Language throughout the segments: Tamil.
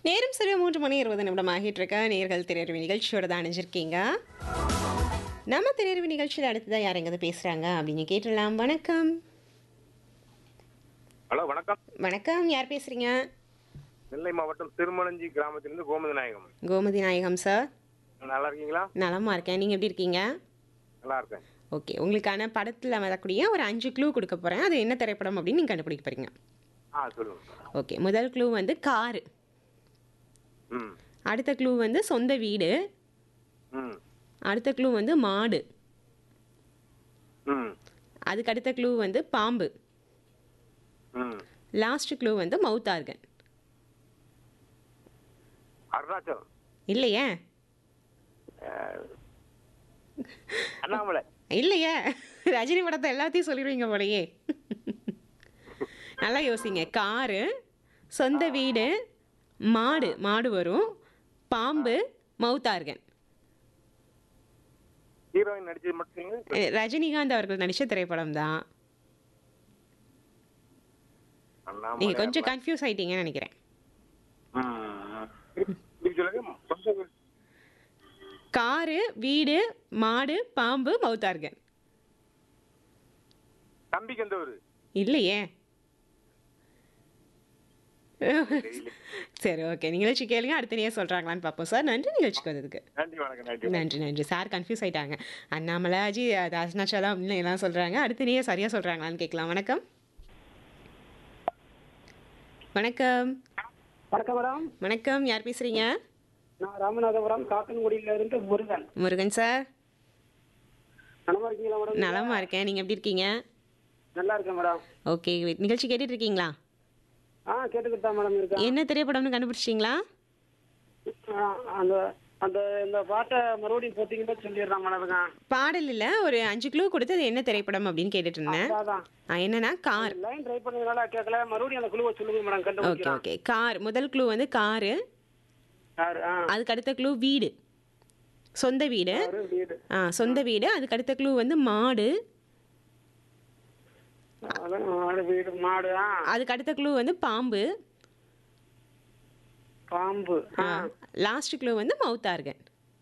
நேரம் சரி மூன்று மணி இருபது நிமிடம் ஆகிட்டு இருக்க நேர்கள் திரையறிவு நிகழ்ச்சியோட தான் அணிஞ்சிருக்கீங்க நம்ம திரையறிவு நிகழ்ச்சியில் அடுத்ததான் யார் எங்காவது பேசுகிறாங்க அப்படின்னு கேட்டுடலாம் வணக்கம் ஹலோ வணக்கம் வணக்கம் யார் பேசுகிறீங்க நெல்லை மாவட்டம் திருமலஞ்சி கிராமத்திலிருந்து கோமதி நாயகம் கோமதி நாயகம் சார் நல்லா இருக்கீங்களா நலமா இருக்கேன் நீங்கள் எப்படி இருக்கீங்க நல்லா இருக்கேன் ஓகே உங்களுக்கான படத்தில் வரக்கூடிய ஒரு அஞ்சு க்ளூ கொடுக்க போகிறேன் அது என்ன திரைப்படம் அப்படின்னு நீங்கள் கண்டுபிடிக்க போகிறீங்க ஆ சொல்லுங்க ஓகே முதல் க்ளூ வந்து காரு ம் அடுத்த க்ளூ வந்து சொந்த வீடு ம் அடுத்த க்ளூ வந்து மாடு ம் அதுக்கு அடுத்த க்ளூ வந்து பாம்பு ம் லாஸ்ட் க்ளூ வந்து மவுத் ஆர்கன் அருணாச்சலம் இல்லையே அஹ், அண்ணாமலை இல்லையே ரஜினி படத்தை எல்லாத்தையும் சொல்லிடுவீங்க போலயே நல்லா யோசிங்க காரு சொந்த வீடு மாடு மாடு வரும் பாம்பு மவுத் ஆர்கன் ஹீரோயின் நடிச்சது மட்டும் அஹ் ரஜினிகாந்த் அவர்கள் நடித்த திரைப்படம் தான் அண்ணாமலை நீங்கள் கொஞ்சம் கன்ஃபியூஸ் ஆயிட்டீங்கன்னு நினைக்கிறேன் ம், ம். திருப்பி திருப்பி சொல்லுங்க சொந்த வீடு. காரு வீடு மாடு பாம்பு மவுத் ஆர்கன் தம்பிக்கு எந்த ஊரு இல்லையே சரி ஓகே நிகழ்ச்சி கேளுங்க அடுத்த நீயே சொல்கிறாங்களான்னு பார்ப்போம் சார் நன்றி நிகழ்ச்சிக்கு வந்ததுக்கு நன்றி வணக்கம் நன்றி நன்றி நன்றி சார் கன்ஃபியூஸ் ஆயிட்டாங்க அண்ணாமலை அஜி அது அருணாச்சலம் அப்படின்னு எல்லாம் சொல்கிறாங்க அடுத்த நீயே சரியாக சொல்கிறாங்களான்னு கேட்கலாம் வணக்கம் வணக்கம் வணக்கம் மேடம் வணக்கம் யார் பேசுகிறீங்க நான் ராமநாதபுரம் காக்கன்குடியில இருந்து முருகன் முருகன் சார் நலமா இருக்கீங்களா மேடம் நலமா இருக்கேன் நீங்கள் எப்படி இருக்கீங்க நல்லா இருக்கேன் மேடம் ஓகே நிகழ்ச்சி கேட்டுட்டு இருக்கீங்களா ஆ கேட்டுக்கிட்டு தான் மேடம் இருக்கேன் என்ன திரைப்படம்னு கண்டுபிடிச்சிங்களா ஆ, அந்த அந்த இந்த பாட்டை மறுபடியும் போத்தீங்கன்னா சொல்லிடுறான் மேடம்ங்க பாடல் இல்லை ஒரு அஞ்சு கிலோ கொடுத்து அது என்ன திரைப்படம் அப்படின்னு கேட்டுட்டு இருந்தேன் அதான் ஆ, என்னன்னா கார் லைன் ட்ரை பண்ணதுனால கேட்கல மறுபடியும் அந்த குழுவை சொல்லுங்க மேடம் ஓகே கண்டுபிடிக்கலாம் ஓகே கார் முதல் க்ளூ வந்து காரு யாரு ஆ அதுக்கு அடுத்த க்ளூ வீடு சொந்த வீடு ஒரு வீடு ஆ சொந்த வீடு அதுக்கு அடுத்த க்ளூ வந்து மாடு அதான் மாடு வீடு மாடு ஆ அதுக்கு அடுத்த க்ளூ வந்து பாம்பு பாம்பு ஆ லாஸ்ட் க்ளூ வந்து மவுத் ஆர்கன்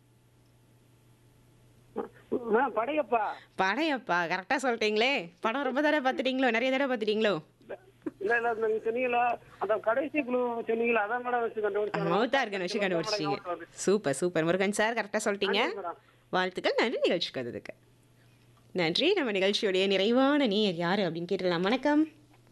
ஆ, படையப்பா படையப்பா கரெக்டாக சொல்லிட்டீங்களே படம் ரொம்ப தடவை பார்த்துட்டீங்களோ நிறைய தடவை பார்த்துட்டீங்களோ இல்ல இல்ல நீங்க சொன்னீங்களா அந்த கடைசி குழு சொன்னீங்களா அதான் மேடம் வச்சு கண்டுபிடிச்சேன் மவுத் ஆர்கன் வச்சு கண்டுபிடிச்சிங்க சூப்பர் சூப்பர் முருகன் சார் கரெக்டாக சொல்லிட்டீங்க வாழ்த்துக்கள் நன்றி நிகழ்ச்சிக்கு வந்ததுக்கு நன்றி நம்ம நிகழ்ச்சியுடைய நிறைவான நீர் யார் அப்படின்னு கேட்டுடலாம் வணக்கம்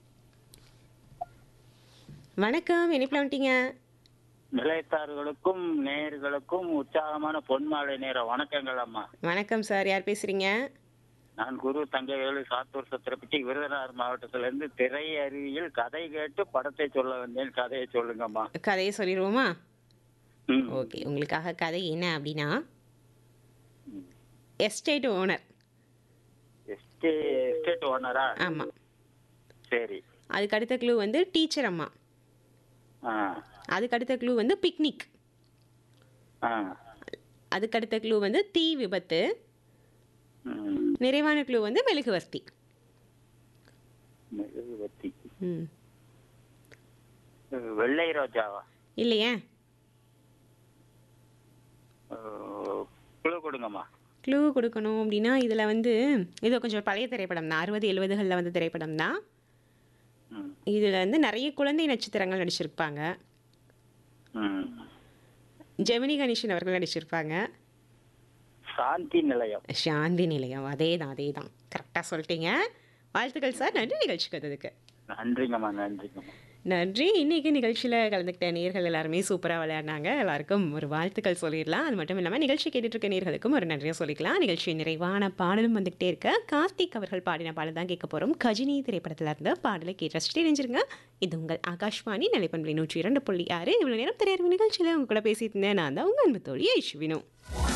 வணக்கம் இனிப்பில் வந்துட்டீங்க நிலையத்தார்களுக்கும் நேயர்களுக்கும் உற்சாகமான பொன்மாலை நேர வணக்கங்கள் அம்மா வணக்கம் சார் யார் பேசுறீங்க நான் குரு தங்கவேலு சாத்தூர் சத்திரப்பட்டி விருதுநகர் மாவட்டத்திலிருந்து திரை அறிவியல் கதை கேட்டு படத்தை சொல்ல வந்தேன் கதையை சொல்லுங்கம்மா கதையை சொல்லிடுவோமா ம். ஓகே உங்களுக்காக கதை என்ன அப்படின்னா எஸ்டேட் ஓனர் எஸ்டே எஸ்டேட் ஓனரா ஆமாம் சரி அதுக்கு அடுத்த க்ளூ வந்து டீச்சர் அம்மா ஆ அதுக்கு அடுத்த க்ளூ வந்து பிக்னிக் ஆ அதுக்கு அடுத்த க்ளூ வந்து தீ விபத்து ம். நிறைவான க்ளூ வந்து மெழுகுவர்த்தி மெழுகுவர்த்தி ம் வெள்ளை ரோஜாவா இல்லையே குழு கொடுங்கம்மா க்ளூ கொடுக்கணும் அப்படின்னா இதில் வந்து இது கொஞ்சம் பழைய திரைப்படம் தான் அறுபது எழுபதுகளில் வந்த திரைப்படம் தான் ம். இதில் வந்து நிறைய குழந்தை நட்சத்திரங்கள் நடிச்சிருப்பாங்க ம். ஜெமினி கணேசன் அவர்கள் நடிச்சிருப்பாங்க சாந்தி நிலையம் சாந்தி நிலையம் அதே தான் அதே தான் கரெக்டாக சொல்லிட்டீங்க வாழ்த்துக்கள் சார் நன்றி நிகழ்ச்சிக்கு வந்ததுக்கு நன்றிங்கம்மா நன்றிங்கம்மா நன்றி இன்னைக்கு நிகழ்ச்சியில் கலந்துக்கிட்ட நேர்கள் எல்லாருமே சூப்பராக விளையாடினாங்க எல்லாருக்கும் ஒரு வாழ்த்துக்கள் சொல்லிடலாம் அது மட்டும் இல்லாமல் நிகழ்ச்சி கேட்டுட்டு இருக்க நேர்களுக்கும் ஒரு நன்றியை சொல்லிக்கலாம் நிகழ்ச்சி நிறைவான பாடலும் வந்துகிட்டே இருக்க கார்த்திக் அவர்கள் பாடின பாடல் தான் கேட்க போகிறோம் கஜினி திரைப்படத்தில் இருந்த பாடலை கேட்டு ரசிச்சுட்டு இணைஞ்சிருங்க இது உங்கள் ஆகாஷ்வாணி நிலைப்பண்புலி நூற்றி இரண்டு புள்ளி ஆறு இவ்வளோ நேரம் திரையரங்கு நிகழ்ச்சியில் உங்க கூட பேசிட்டு இருந்தேன் நான் தான் உங்கள் அன்பு தோழி ஐஸ்வினு